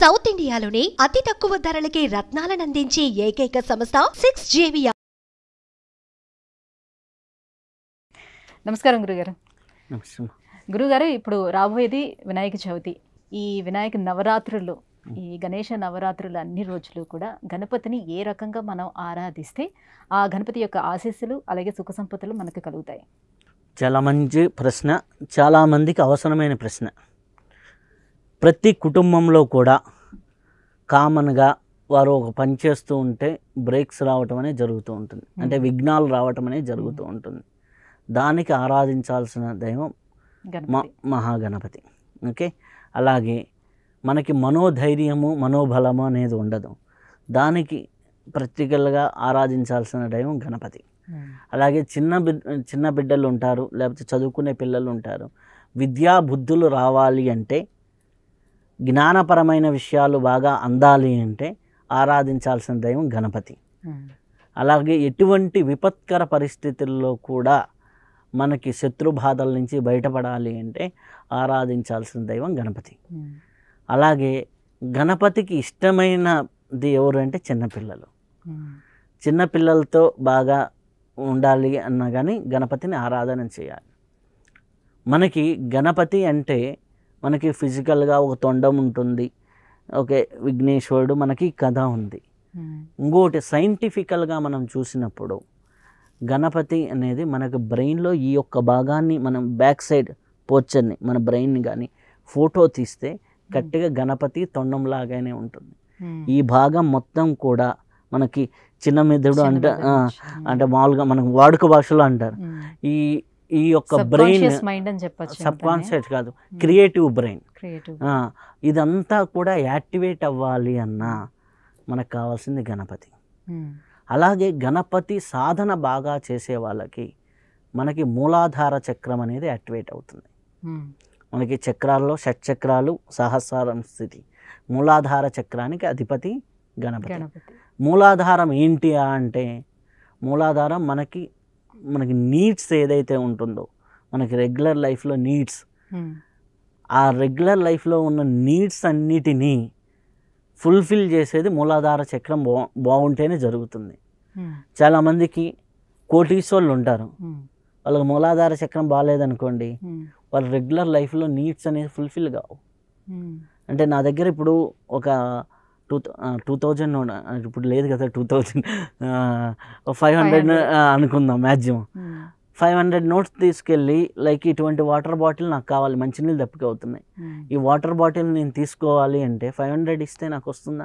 South ఇండియాలోనే అతి తక్కువ ధరలకి రత్నాలనందించే ఏకైక సంస్థ సిక్స్ జేవియా నమస్కారం గురుగారు నమస్తే గురుగారు ఇప్పుడు రాబోయేది వినాయక చవితి ఈ వినాయక నవరాత్రులు ఈ గణేష నవరాత్రులు అన్ని రోజులు కూడా గణపతిని ఏ రకంగా మనం ఆరాధిస్తే ఆ గణపతి యొక్క ఆశీస్సులు అలాగే సుఖ సంపదలు మనకు కలుగుతాయి చాలా మంచి ప్రశ్న చాలామందికి అవసరమైన ప్రశ్న ప్రతి కుటుంబంలో కూడా కామన్గా వారు ఒక పని చేస్తూ ఉంటే బ్రేక్స్ రావటం అనేది జరుగుతూ ఉంటుంది అంటే విఘ్నాలు రావటం అనేది జరుగుతూ ఉంటుంది దానికి ఆరాధించాల్సిన దైవం మ గణపతి మహాగణపతి ఓకే అలాగే మనకి మనోధైర్యము మనోబలము అనేది ఉండదు దానికి ప్రత్యేకలుగా ఆరాధించాల్సిన దైవం గణపతి ఉమ్. అలాగే చిన్న బిడ్ చిన్న బిడ్డలు ఉంటారు లేకపోతే చదువుకునే పిల్లలు ఉంటారు విద్యా బుద్ధులు రావాలి అంటే జ్ఞానపరమైన విషయాలు బాగా అందాలి అంటే ఆరాధించాల్సిన దైవం గణపతి ఉమ్. అలాగే ఎటువంటి విపత్కర పరిస్థితుల్లో కూడా మనకి శత్రు బాధల నుంచి బయటపడాలి అంటే ఆరాధించాల్సిన దైవం గణపతి ఉమ్. అలాగే గణపతికి ఇష్టమైనది ఎవరు అంటే చిన్నపిల్లలు ఉమ్. చిన్నపిల్లలతో బాగా ఉండాలి అన్నా కానీ గణపతిని ఆరాధన చేయాలి మనకి గణపతి అంటే మనకి ఫిజికల్గా ఒక తొండం ఉంటుంది ఓకే విఘ్నేశ్వరుడు మనకి కథ ఉంది ఉమ్. ఇంకోటి సైంటిఫికల్గా మనం చూసినప్పుడు గణపతి అనేది మనకు బ్రెయిన్లో ఈ యొక్క భాగాన్ని మనం బ్యాక్ సైడ్ పోర్చర్ని మన బ్రెయిన్ కానీ ఫోటో తీస్తే గట్టిగా గణపతి తొండం లాగానే ఉంటుంది ఉమ్. ఈ భాగం మొత్తం కూడా మనకి చిన్న మెదడు చిన్న అంటే మెదడు ఆ, నుంచి. ఉమ్. అంటే మామూలుగా మనకు వాడుక భాషలో అంటారు ఉమ్. ఈ ఈ యొక్క బ్రెయిన్ Subconscious mind అని చెప్పొచ్చు సబ్ కాన్షియస్ కాదు క్రియేటివ్ బ్రెయిన్ క్రియేటివ్ ఇదంతా కూడా యాక్టివేట్ అవ్వాలి అన్నా మనకు కావాల్సింది గణపతి అలాగే గణపతి సాధన బాగా చేసే వాళ్ళకి మనకి మూలాధార చక్రం అనేది యాక్టివేట్ అవుతుంది మనకి చక్రాల్లో షట్చక్రాలు సహస్రారం స్థితి మూలాధార చక్రానికి అధిపతి గణపతి గణపతి మూలాధారం ఏంటి అంటే మూలాధారం మనకి మనకి నీడ్స్ ఏదైతే ఉంటుందో మనకి రెగ్యులర్ లైఫ్లో నీడ్స్ ఉమ్. ఆ రెగ్యులర్ లైఫ్లో ఉన్న నీడ్స్ అన్నిటినీ ఫుల్ఫిల్ చేసేది మూలాధార చక్రం బా బాగుంటేనే జరుగుతుంది ఉమ్. చాలామందికి కోటీశ్వర్లు ఉంటారు ఉమ్. వాళ్ళకి మూలాధార చక్రం బాగాలేదనుకోండి ఉమ్. వాళ్ళ రెగ్యులర్ లైఫ్లో నీడ్స్ అనేది ఫుల్ఫిల్ కావు ఉమ్. అంటే నా దగ్గర ఇప్పుడు ఒక టూ టూ థౌజండ్ ఇప్పుడు లేదు కదా టూ థౌజండ్ ఫైవ్ హండ్రెడ్ అనుకుందాం maximum um. Five hundred notes తీసుకెళ్ళి లైక్ ఇటువంటి వాటర్ బాటిల్ నాకు కావాలి మంచినీళ్ళు దప్పిక అవుతున్నాయి ఉమ్. ఈ వాటర్ బాటిల్ నేను తీసుకోవాలి అంటే ఫైవ్ హండ్రెడ్ ఇస్తే నాకు వస్తుందా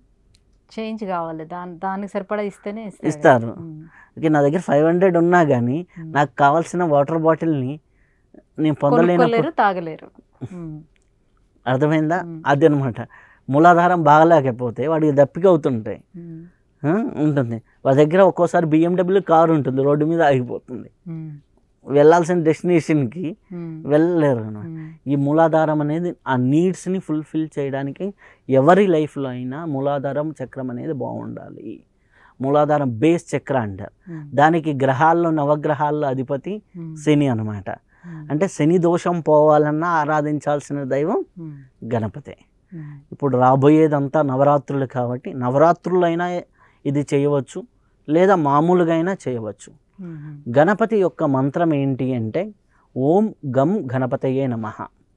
చేంజ్ కావాలి దాని దానికి సరిపడా ఇస్తేనే ఇస్తారు. ఇస్తారు. ఉమ్. ఓకే నా దగ్గర ఫైవ్ హండ్రెడ్ ఉన్నా కానీ ఉమ్. నాకు కావాల్సిన వాటర్ బాటిల్ని నేను పొందలేనప్పుడు కొనుక్కోలేరు తాగలేరు ఉమ్. అర్థమైందా ఉమ్. అది అనమాట మూలాధారం బాగలేకపోతే వాడికి దప్పిక అవుతుంటాయి ఉమ్. ఆ, ఉంటుంది వాళ్ళ దగ్గర ఒక్కోసారి బిఎండబ్ల్యూ కారు ఉంటుంది రోడ్డు మీద ఆగిపోతుంది ఉమ్. వెళ్ళాల్సిన డెస్టినేషన్కి ఉమ్. వెళ్ళలేరు అనమాట ఉమ్. ఈ మూలాధారం అనేది ఆ నీడ్స్ని ఫుల్ఫిల్ చేయడానికి ఎవరి లైఫ్లో అయినా మూలాధారం చక్రం అనేది బాగుండాలి మూలాధారం బేస్ చక్ర అంటారు ఉమ్. దానికి గ్రహాల్లో నవగ్రహాల్లో అధిపతి ఉమ్. శని అనమాట ఉమ్. అంటే శని దోషం పోవాలన్నా ఆరాధించాల్సిన దైవం ఉమ్. గణపతే ఉమ్. ఇప్పుడు రాబోయేదంతా నవరాత్రులు కాబట్టి నవరాత్రులైనా ఇది చేయవచ్చు లేదా మామూలుగా అయినా చేయవచ్చు ఉమ్. గణపతి యొక్క మంత్రం ఏంటి అంటే ఓం గం గణపతయే నమ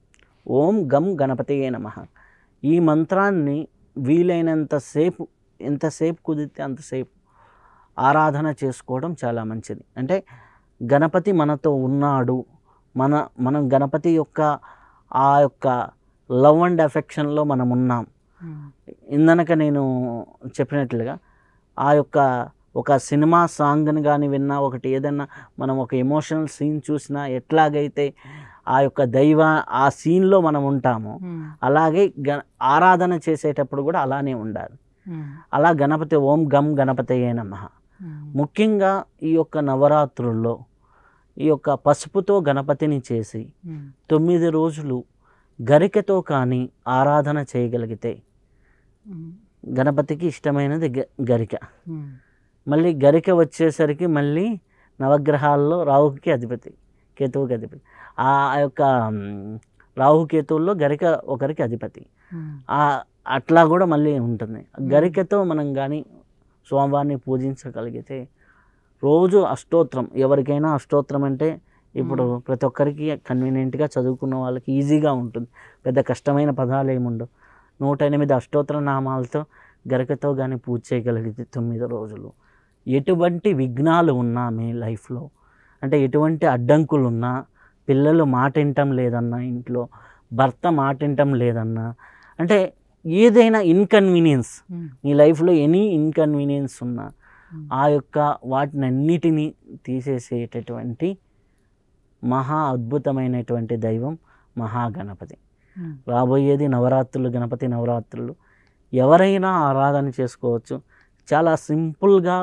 ఓం గం గణపతయే నమ ఈ మంత్రాన్ని వీలైనంతసేపు ఎంతసేపు కుదిరితే అంతసేపు ఆరాధన చేసుకోవడం చాలా మంచిది అంటే గణపతి మనతో ఉన్నాడు మన మనం గణపతి యొక్క ఆ యొక్క లవ్ అండ్ అఫెక్షన్లో మనం ఉన్నాం ఉమ్. ఇందనక నేను చెప్పినట్లుగా ఆ యొక్క ఒక సినిమా సాంగ్ని కానీ విన్నా ఒకటి ఏదన్నా మనం ఒక ఎమోషనల్ సీన్ చూసినా ఎట్లాగైతే ఆ యొక్క దైవ ఆ సీన్లో మనం ఉంటామో ఉమ్. అలాగే గ ఆరాధన చేసేటప్పుడు కూడా అలానే ఉండాలి ఉమ్. అలా గణపతి ఓం గం గణపతయే నమ ఉమ్. ముఖ్యంగా ఈ యొక్క నవరాత్రుల్లో ఈ యొక్క పసుపుతో గణపతిని చేసి ఉమ్. తొమ్మిది రోజులు గరికతో కానీ ఆరాధన చేయగలిగితే ఉమ్. గణపతికి ఇష్టమైనది గ గరిక ఉమ్. మళ్ళీ గరిక వచ్చేసరికి మళ్ళీ నవగ్రహాల్లో రాహుకి అధిపతి కేతువుకి అధిపతి ఆ యొక్క మ్, రాహుకేతువుల్లో గరిక ఒకరికి అధిపతి ఉమ్. ఆ అట్లా కూడా మళ్ళీ ఉంటుంది గరికతో మనం కానీ స్వామివారిని పూజించగలిగితే రోజు అష్టోత్తరం ఎవరికైనా అష్టోత్తరం అంటే ఇప్పుడు మ్మ్. ప్రతి ఒక్కరికి కన్వీనియంట్గా చదువుకున్న వాళ్ళకి ఈజీగా ఉంటుంది పెద్ద కష్టమైన పదాలు ఏముండవు నూట ఎనిమిది అష్టోత్తర నామాలతో గరికతో కానీ పూజ చేయగలిగితే తొమ్మిది రోజులు ఎటువంటి విఘ్నాలు ఉన్నా మీ లైఫ్లో అంటే ఎటువంటి అడ్డంకులు ఉన్నా పిల్లలు మాట వినటం లేదన్నా ఇంట్లో భర్త మాట వినటం లేదన్నా అంటే ఏదైనా ఇన్కన్వీనియన్స్ ఉమ్, నీ లైఫ్లో ఎనీ ఇన్కన్వీనియన్స్ ఉన్నా ఉమ్, ఆ యొక్క వాటిని అన్నిటినీ తీసేసేటటువంటి మహా అద్భుతమైనటువంటి దైవం మహాగణపతి ఉమ్, రాబోయేది నవరాత్రులు గణపతి నవరాత్రులు ఎవరైనా ఆరాధన చేసుకోవచ్చు చాలా సింపుల్గా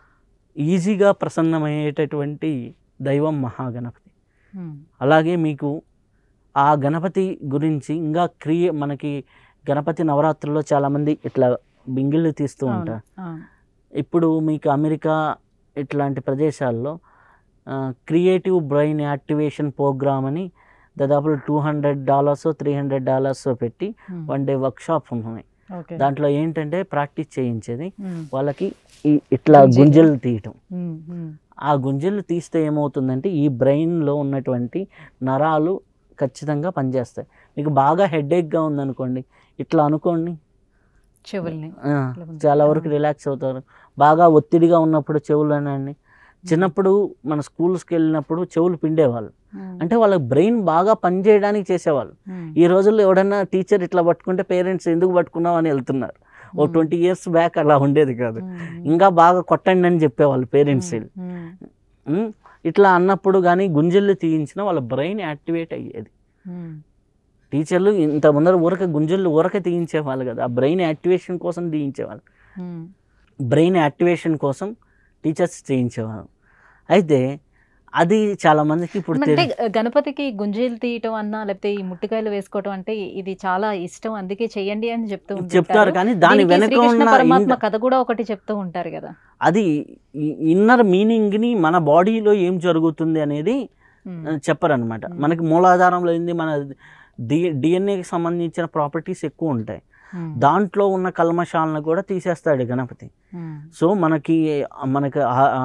ఈజీగా ప్రసన్నమయ్యేటటువంటి దైవం మహాగణపతి ఉమ్, అలాగే మీకు ఆ గణపతి గురించి ఇంకా క్రియ మనకి గణపతి నవరాత్రుల్లో చాలామంది ఇట్లా బింగిళ్ళు తీస్తూ అవును, ఉంటారు అవును. ఇప్పుడు మీకు అమెరికా ఇట్లాంటి ప్రదేశాల్లో క్రియేటివ్ బ్రెయిన్ యాక్టివేషన్ ప్రోగ్రామ్ అని దాదాపు two hundred dollars three hundred dollars పెట్టి ఉమ్, వన్ డే వర్క్షాప్ ఉన్నాయి ఓకే. దాంట్లో ఏంటంటే ప్రాక్టీస్ చేయించేది ఉమ్, వాళ్ళకి ఈ ఇట్లా గుంజీలు. గుంజలు తీయటం ఉమ్, ఉమ్, ఆ గుంజలు తీస్తే ఏమవుతుందంటే ఈ బ్రెయిన్లో ఉన్నటువంటి నరాలు ఖచ్చితంగా పనిచేస్తాయి మీకు బాగా హెడేక్గా ఉందనుకోండి ఇట్లా అనుకోండి చెవుల్ని ఆ, ఇట్లా గుంజ- చాలా వరకు రిలాక్స్ అవుతారు బాగా ఒత్తిడిగా ఉన్నప్పుడు చెవులనండి చిన్నప్పుడు మన స్కూల్స్కి వెళ్ళినప్పుడు చెవులు పిండేవాళ్ళు ఉమ్, అంటే వాళ్ళ బ్రెయిన్ బాగా పనిచేయడానికి చేసేవాళ్ళు ఉమ్, ఈ రోజుల్లో ఎవడన్నా టీచర్ ఇట్లా పట్టుకుంటే పేరెంట్స్ ఎందుకు పట్టుకున్నావు అని వెళ్తున్నారు ఓ ఉమ్, ట్వంటీ ఇయర్స్ బ్యాక్ అలా ఉండేది కాదు ఉమ్, ఇంకా బాగా కొట్టండి అని చెప్పేవాళ్ళు పేరెంట్స్ ఉమ్, ఉమ్, ఉమ్, ఇట్లా అన్నప్పుడు కానీ గుంజళ్ళు తీయించిన వాళ్ళ బ్రెయిన్ యాక్టివేట్ అయ్యేది ఉమ్, టీచర్లు ఇంత ముందర ఊరక గుంజళ్ళు ఊరక తీయించేవాళ్ళు కదా ఆ బ్రెయిన్ యాక్టివేషన్ కోసం తీయించేవాళ్ళు ఉమ్, బ్రెయిన్ యాక్టివేషన్ కోసం టీచర్స్ చేయించేవారు అయితే అది చాలా మందికి ఇప్పుడు అంటే తెలి- గ- గణపతికి గుంజీలు తీయటం అన్నా లేకపోతే ఈ ముట్టికాయలు వేసుకోవటం అంటే ఇది చాలా ఇష్టం అందుకే చెయ్యండి అని చెప్తూ చెప్తారు ఉంటారు కానీ దాని దీనికి వెనక శ్రీకృష్ణ ఉన్న పరమాత్మ ఇన్- కథ కూడా ఒకటి చెప్తూ ఉంటారు కదా అది ఇన్నర్ మీనింగ్ని మన బాడీలో ఏం జరుగుతుంది అనేది ఉమ్, చెప్పరనమాట Hmm. మనకి మూలాధారంలో ఏంది మన డి డిఎన్ఏకి సంబంధించిన ప్రాపర్టీస్ ఎక్కువ ఉంటాయి ఉమ్, దాంట్లో ఉన్న కల్మషాలను కూడా తీసేస్తాడు గణపతి ఉమ్, సో మనకి మనకి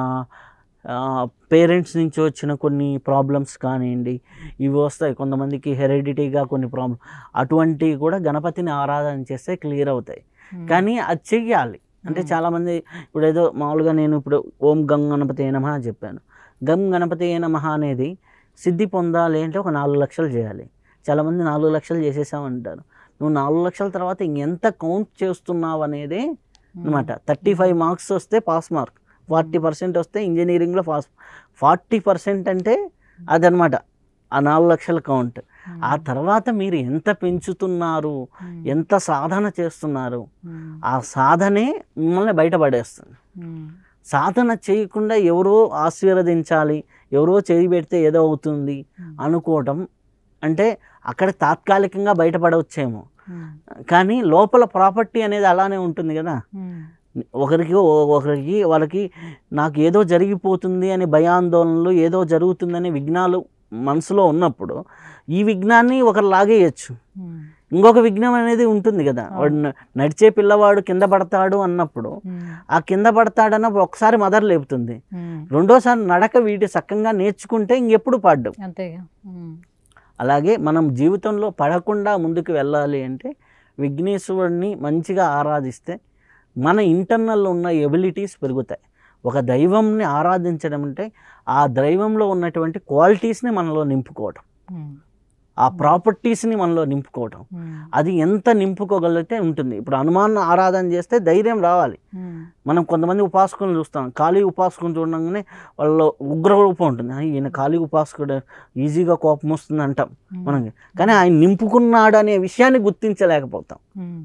పేరెంట్స్ నుంచి వచ్చిన కొన్ని ప్రాబ్లమ్స్ కానివ్వండి ఇవి వస్తాయి కొంతమందికి హెరిడిటీగా కొన్ని ప్రాబ్లమ్ అటువంటివి కూడా గణపతిని ఆరాధన చేస్తే క్లియర్ అవుతాయి ఉమ్, కానీ అది చెయ్యాలి అంటే ఉమ్, చాలామంది ఇప్పుడు ఏదో మామూలుగా నేను ఇప్పుడు ఓం గం గణపతి నమ అని చెప్పాను గం గణపతి నమ అనేది సిద్ధి పొందాలి అంటే ఒక నాలుగు లక్షలు చేయాలి చాలామంది నాలుగు లక్షలు చేసేసామంటారు నువ్వు నాలుగు లక్షల తర్వాత ఇంకెంత కౌంట్ చేస్తున్నావు అనేది ఉమ్, అనమాట థర్టీ ఫైవ్ మార్క్స్ వస్తే పాస్ మార్క్ ఫార్టీ పర్సెంట్ వస్తే ఇంజనీరింగ్లో పాస్ ఫార్టీ పర్సెంట్ అంటే అదనమాట ఆ నాలుగు లక్షల కౌంట్ ఉమ్, ఆ తర్వాత మీరు ఎంత పెంచుతున్నారు ఉమ్, ఎంత సాధన చేస్తున్నారు ఉమ్, ఆ సాధనే మిమ్మల్ని బయటపడేస్తుంది ఉమ్, సాధన చేయకుండా ఎవరో ఆశీర్వదించాలి ఎవరో చేయి పెడితే ఏదో అవుతుంది ఉమ్, అనుకోవటం అంటే అక్కడ తాత్కాలికంగా బయటపడవచ్చేమో ఉమ్, కానీ లోపల ప్రాపర్టీ అనేది అలానే ఉంటుంది కదా ఉమ్, ఒకరికి ఓ- ఒకరికి వాళ్ళకి నాకు ఏదో జరిగిపోతుంది అని భయాందోళనలు ఏదో జరుగుతుందని విఘ్నాలు మనసులో ఉన్నప్పుడు ఈ విఘ్నాన్ని ఒకరు లాగేయచ్చు ఉమ్, ఇంకొక విఘ్నం అనేది ఉంటుంది కదా వాడు న- నడిచే పిల్లవాడు కింద పడతాడు అన్నప్పుడు ఉమ్, ఆ కింద పడతాడన్నప్పుడు ఒకసారి మదర్ లేపుతుంది ఉమ్, రెండోసారి నడక వీటి సక్కంగా నేర్చుకుంటే ఇంకెప్పుడు పడ్డు అంతేగా ఉమ్, అలాగే మనం జీవితంలో పడకుండా ముందుకు వెళ్ళాలి అంటే విఘ్నేశ్వరుడిని మంచిగా ఆరాధిస్తే మన ఇంటర్నల్లో ఉన్న ఎబిలిటీస్ పెరుగుతాయి ఒక దైవంని ఆరాధించడం అంటే ఆ దైవంలో ఉన్నటువంటి క్వాలిటీస్ని మనలో నింపుకోవటం ఉమ్, ఆ ప్రాపర్టీస్ని మనలో నింపుకోవటం ఉమ్, అది ఎంత నింపుకోగలిగితే ఉంటుంది ఇప్పుడు హనుమాన్ ఆరాధన చేస్తే ధైర్యం రావాలి ఉమ్, మనం కొంతమంది ఉపాసకులను చూస్తాం ఖాళీ ఉపాసకుని చూడంగానే వాళ్ళలో ఉగ్ర రూపం ఉంటుంది "ఆ, ఈయన ఖాళీ ఉపాసకుడు ఈజీగా కోపం వస్తుంది అంటాం ఉమ్, మనకి కానీ ఆయన నింపుకున్నాడు అనే విషయాన్ని గుర్తించలేకపోతాం ఉమ్,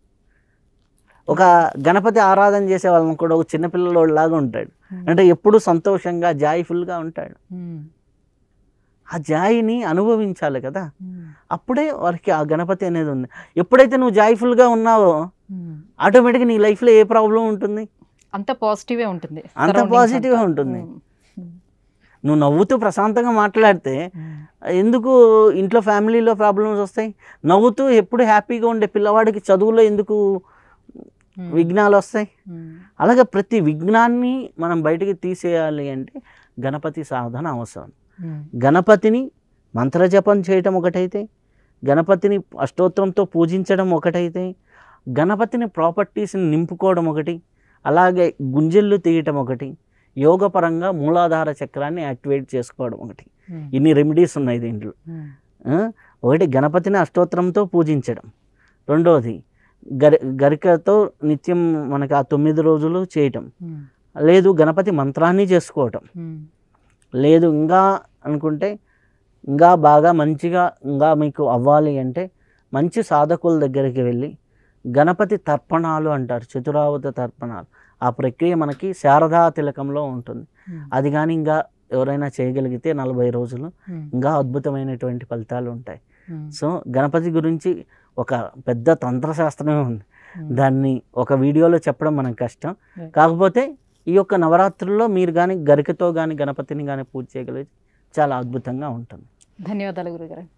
ఒక గణపతి ఆరాధన చేసే వాళ్ళని కూడా ఒక చిన్నపిల్లలోడు లాగా ఉంటాడు ఉమ్, అంటే ఎప్పుడు సంతోషంగా జాయ్ఫుల్గా ఉంటాడు ఉమ్, ఆ జాయిని అనుభవించాలి కదా ఉమ్, అప్పుడే వారికి ఆ గణపతి అనేది ఉంది ఎప్పుడైతే నువ్వు జాయ్ఫుల్గా ఉన్నావో ఉమ్. ఆటోమేటిక్గా నీ లైఫ్లో ఏ ప్రాబ్లం ఉంటుంది అంత పాజిటివే ఉంటుంది అంత surroundings పాజిటివ్గా అంతా. ఉంటుంది ఉమ్, ఉమ్, నువ్వు నవ్వుతూ ప్రశాంతంగా మాట్లాడితే ఎందుకు ఇంట్లో ఫ్యామిలీలో ప్రాబ్లమ్స్ వస్తాయి నవ్వుతూ ఎప్పుడు హ్యాపీగా ఉండే పిల్లవాడికి చదువులో ఎందుకు విఘ్నాలు వస్తాయి అలాగే ప్రతి విఘ్నాన్ని మనం బయటికి తీసేయాలి అంటే గణపతి సాధన అవసరం గణపతిని మంత్రజపం చేయటం ఒకటైతే గణపతిని అష్టోత్తరంతో పూజించడం ఒకటైతే గణపతిని ప్రాపర్టీస్ని నింపుకోవడం ఒకటి అలాగే గుంజెళ్ళు తీయటం ఒకటి యోగపరంగా మూలాధార చక్రాన్ని యాక్టివేట్ చేసుకోవడం ఒకటి ఇన్ని రెమెడీస్ ఉన్నాయి దీంట్లో ఆ? ఒకటి గణపతిని అష్టోత్తరంతో పూజించడం రెండవది గరి గరికతో నిత్యం మనకి ఆ తొమ్మిది రోజులు చేయటం లేదు గణపతి మంత్రాన్ని చేసుకోవటం లేదు ఇంకా అనుకుంటే ఇంకా బాగా మంచిగా ఇంకా మీకు అవ్వాలి అంటే మంచి సాధకుల దగ్గరికి వెళ్ళి గణపతి తర్పణాలు అంటారు చతురావత తర్పణాలు ఆ ప్రక్రియ మనకి శారదా తిలకంలో ఉంటుంది అది కానీ ఇంకా ఎవరైనా చేయగలిగితే నలభై రోజులు ఇంకా అద్భుతమైనటువంటి ఫలితాలు ఉంటాయి సో గణపతి గురించి ఒక పెద్ద తంత్రశాస్త్రమే ఉంది దాన్ని ఒక వీడియోలో చెప్పడం మనకు కష్టం Right. కాకపోతే ఈ యొక్క నవరాత్రుల్లో మీరు కానీ గరికతో కానీ గణపతిని కానీ పూజ చేయగలిగితే చాలా అద్భుతంగా ఉంటుంది ధన్యవాదాలు గురుగారు